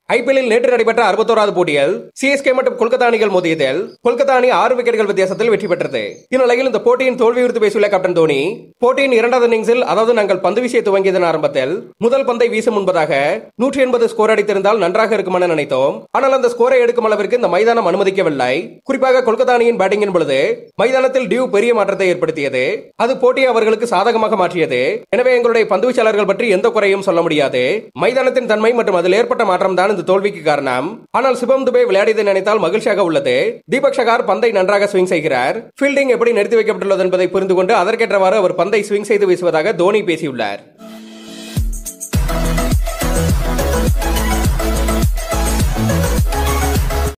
ஐபிஎல்லில் நேற்று நடைபெற்ற அறுபத்தோராவது போட்டியில் சிஎஸ்கே மற்றும் கொல்கத்தா அணிகள் மோதியதில் கொல்கத்தா அணி ஆறு விக்கெட்டுகள் வித்தியாசத்தில் வெற்றி பெற்றது இந்நிலையில் இந்த போட்டியின் தோல்வி குறித்து பேசியுள்ள கேப்டன் தோனி போட்டியின் இரண்டாவது இன்னிங்ஸில் அதாவது நாங்கள் பந்து வீசிய துவங்கியதன் ஆரம்பத்தில் முதல் பந்தை வீசும் முன்பதாக நூற்றி எண்பது ஸ்கோர் அடித்திருந்தால் நன்றாக இருக்கும் என நினைத்தோம் ஆனால் அந்த ஸ்கோரை எடுக்கும் அளவிற்கு இந்த மைதானம் அனுமதிக்கவில்லை குறிப்பாக கொல்கத்தா அணியின் பேட்டிங்கின் பொழுது மைதானத்தில் டியூ பெரிய மாற்றத்தை ஏற்படுத்தியது அது போட்டியை அவர்களுக்கு சாதகமாக மாற்றியது எனவே எங்களுடைய பந்துவீச்சாளர்கள் பற்றி எந்த குறையும் சொல்ல முடியாது மைதானத்தின் தன்மை மற்றும் அதில் ஏற்பட்ட மாற்றம் தான் இந்த தோல்விக்கு காரணம் ஆனால் சிவம் துபே விளையாடியதை நினைத்தால் மகிழ்ச்சியாக உள்ளது தீபக் ஷகார் பந்தை நன்றாக ஸ்விங் செய்கிறார் ஃபீல்டிங் எப்படி நிறுத்தி வைக்கப்பட்டுள்ளது என்பதை புரிந்து கொண்டு அதற்கேற்றவாறு அவர் பந்தை ஸ்விங் செய்து வீசுவதாக தோனி பேசியுள்ளார்